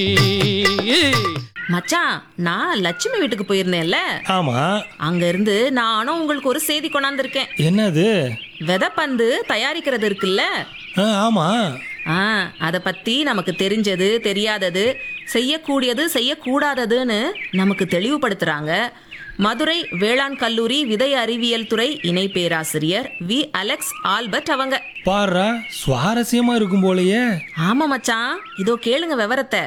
மச்சான் நான் லட்சுமி வீட்டுக்கு போயிருந்தேன்ல ஆமா அங்க இருந்து நானும் உங்களுக்கு ஒரு செய்தி கொண்டாந்துருக்கேன் என்னது விதைப்பந்து தயாரிக்கிறது இருக்குல்ல ஆ, ஆமா ஆ அதை பத்தி நமக்கு தெரிஞ்சது தெரியாதது செய்யக்கூடியது செய்யக்கூடாததுன்னு நமக்கு தெளிவுபடுத்துறாங்க மதுரை வேளாண் கல்லூரி விதை அறிவியல் துறை இணை பேராசிரியர் வி அலெக்ஸ் ஆல்பர்ட் அவங்க பாருடா சுவாரஸ்யமா இருக்கும் போலயே ஆமா மச்சான் இதோ கேளுங்க விவரத்தை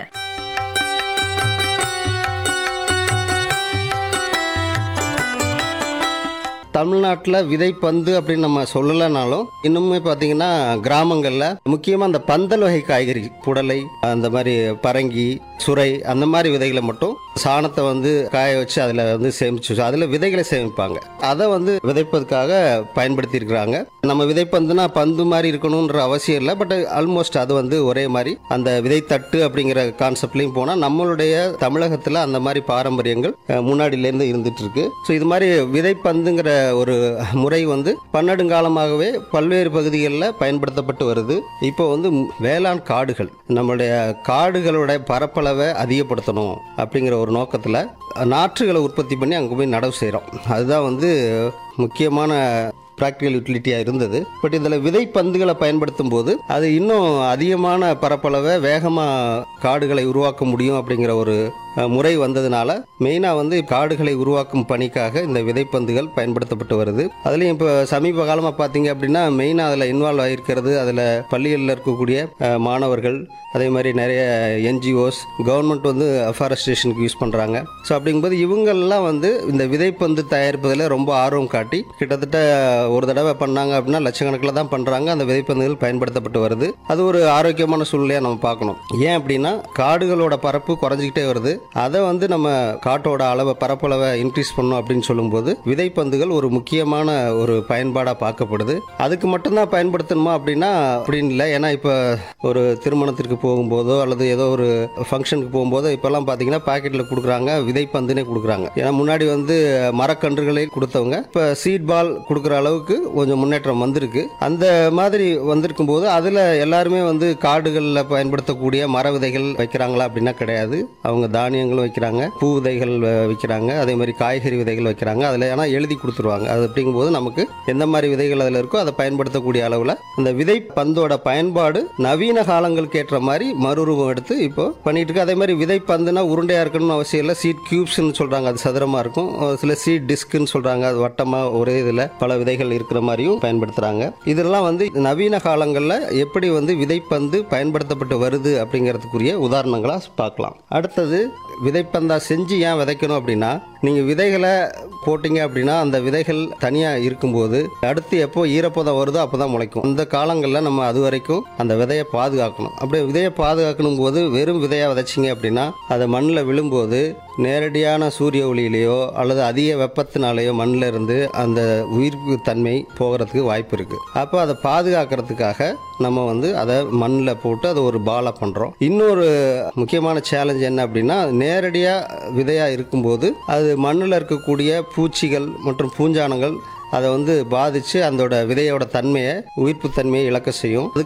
தமிழ்நாட்டில் விதைப்பந்து அப்படின்னு நம்ம சொல்லலைனாலும் இன்னுமே பார்த்தீங்கன்னா கிராமங்களில் முக்கியமாக அந்த பந்தல் வகை காய்கறி புடலை அந்த மாதிரி பரங்கி சுரை அந்த மாதிரி விதைகளை மட்டும் சாணத்தை வந்து காய வச்சு அதில் வந்து சேமிச்சு அதில் விதைகளை சேமிப்பாங்க அதை வந்து விதைப்பதுக்காக பயன்படுத்தி இருக்கிறாங்க நம்ம விதைப்பந்துனா பந்து மாதிரி இருக்கணுன்ற அவசியம் இல்லை பட் ஆல்மோஸ்ட் அது வந்து ஒரே மாதிரி அந்த விதைத்தட்டு அப்படிங்கிற கான்செப்ட்லையும் போனால் நம்மளுடைய தமிழகத்தில் அந்த மாதிரி பாரம்பரியங்கள் அஹ், முன்னாடியிலேருந்து இருந்துட்டு இருக்கு ஸோ இது மாதிரி விதைப்பந்துங்கிற ஒரு முறை வந்து பன்னெடுங்காலமாகவே பல்வேறு பகுதிகளில் பயன்படுத்தப்பட்டு வருது இப்போ வந்து ம்- வேளாண் காடுகள் நம்மளுடைய காடுகளுடைய பரப்பளவை அதிகப்படுத்தணும் அப்படிங்கிற ஒரு நோக்கத்தில் நாற்றுகளை உற்பத்தி பண்ணி அங்கே போய் நடவு செய்கிறோம் அதுதான் வந்து முக்கியமான ப்ராக்டிக்கல் யூட்டிலிட்டியாக இருந்தது பட் இதில் விதை பந்துகளை பயன்படுத்தும் போது அது இன்னும் அதிகமான பரப்பளவை வேகமாக காடுகளை உருவாக்க முடியும் அப்படிங்கிற ஒரு அஹ், முறை வந்ததுனால மெயினாக வந்து காடுகளை உருவாக்கும் பணிக்காக இந்த விதைப்பந்துகள் பயன்படுத்தப்பட்டு வருது அதுலேயும் இப்போ சமீப காலமாக பார்த்தீங்க அப்படின்னா மெயினாக அதில் இன்வால்வ் ஆகிருக்கிறது அதில் பள்ளிகளில் இருக்கக்கூடிய அஹ், மாணவர்கள் அதே மாதிரி நிறைய என்ஜிஓஸ் கவர்மெண்ட் வந்து அஃபாரஸ்டேஷனுக்கு யூஸ் பண்ணுறாங்க ஸோ அப்படிங்கும்போது இவங்கெல்லாம் வந்து இந்த விதைப்பந்து தயாரிப்பதில் ரொம்ப ஆர்வம் காட்டி கிட்டத்தட்ட ஒரு தடவை பண்ணாங்க அப்படின்னா லட்சக்கணக்கில் தான் பண்ணுறாங்க அந்த விதைப்பந்துகள் பயன்படுத்தப்பட்டு வருது அது ஒரு ஆரோக்கியமான சூழ்நிலையாக நம்ம பார்க்கணும் ஏன் அப்படின்னா காடுகளோட பரப்பு குறைஞ்சிக்கிட்டே வருது அதை வந்து நம்ம காட்டோட அளவை பரப்பளவை இன்க்ரீஸ் பண்ணணும் அப்படின்னு சொல்லும்போது விதைப்பந்துகள் ஒரு முக்கியமான ஒரு பயன்பாடாக பார்க்கப்படுது அதுக்கு மட்டும்தான் பயன்படுத்தணுமா அப்படின்னா அப்படின்னு இல்லை ஏன்னா இப்போ ஒரு திருமணத்திற்கு போகும்போதோ அல்லது ஏதோ ஒரு ஃபங்க்ஷனுக்கு போகும்போதோ இப்போல்லாம் பார்த்தீங்கன்னா பாக்கெட்டில் கொடுக்குறாங்க விதைப்பந்துனே கொடுக்குறாங்க ஏன்னா முன்னாடி வந்து மரக்கன்றுகளை கொடுத்தவங்க இப்போ சீட் பால் கொடுக்குற அளவுக்கு கொஞ்சம் முன்னேற்றம் வந்திருக்கு அந்த மாதிரி வந்திருக்கும் போது அதில் எல்லாருமே வந்து காடுகளில் பயன்படுத்தக்கூடிய மர விதைகள் வைக்கிறாங்களா அப்படின்னா கிடையாது அவங்க தானியங்களும் வைக்கிறாங்க பூ விதைகள் வ- வைக்கிறாங்க அதே மாதிரி காய்கறி விதைகள் வைக்கிறாங்க அதில் ஆனால் எழுதி கொடுத்துருவாங்க அது அப்படிங்கும்போது நமக்கு எந்த மாதிரி விதைகள் அதில் இருக்கோ அதை பயன்படுத்தக்கூடிய அளவில் அந்த விதை பந்தோட பயன்பாடு நவீன காலங்களுக்கு ஏற்ற மாதிரி மறுரூபம் எடுத்து இப்போ பண்ணிட்டு இருக்கு அதே மாதிரி விதை பந்துனா உருண்டையா இருக்கணும்னு அவசியம் இல்லை சீட் கியூப்ஸ்னு சொல்றாங்க அது சதுரமா இருக்கும் ஒரு சில சீட் டிஸ்க்னு சொல்றாங்க அது வட்டமா ஒரே இதில் பல விதைகள் இருக்கிற மாதிரியும் பயன்படுத்துறாங்க இதெல்லாம் வந்து நவீன காலங்களில் எப்படி வந்து விதைப்பந்து பயன்படுத்தப்பட்டு வருது அப்படிங்கிறதுக்குரிய உதாரணங்களா பார்க்கலாம் அடுத்தது விதைப்பந்தா செஞ்சு ஏன் விதைக்கணும் அப்படின்னா நீங்கள் விதைகளை போட்டீங்க அப்படின்னா அந்த விதைகள் தனியாக இருக்கும்போது அடுத்து எப்போ ஈரப்பதம் வருதோ அப்போ தான் முளைக்கும் அந்த காலங்களில் நம்ம அது வரைக்கும் அந்த விதையை பாதுகாக்கணும் அப்படியே விதையை பாதுகாக்கணும் போது வெறும் விதையாக விதைச்சிங்க அப்படின்னா அதை மண்ணில் விழும்போது நேரடியான சூரிய ஒளியிலேயோ அல்லது அதிக வெப்பத்தினாலேயோ மண்ணில் இருந்து அந்த உயிர்ப்பு தன்மை போகிறதுக்கு வாய்ப்பு இருக்குது அப்போ அதை பாதுகாக்கிறதுக்காக நம்ம வந்து அதை மண்ணில் போட்டு அதை ஒரு பாலாக பண்ணுறோம் இன்னொரு முக்கியமான சேலஞ்ச் என்ன அப்படின்னா நேரடியாக விதையாக இருக்கும்போது அது மண்ணில் இருக்கக்கூடிய பூச்சிகள் மற்றும் பூஞ்சானங்கள் அதை வந்து பாதித்து அதோட விதையோட தன்மையை உயிர்ப்பு தன்மையை இழக்க செய்யும்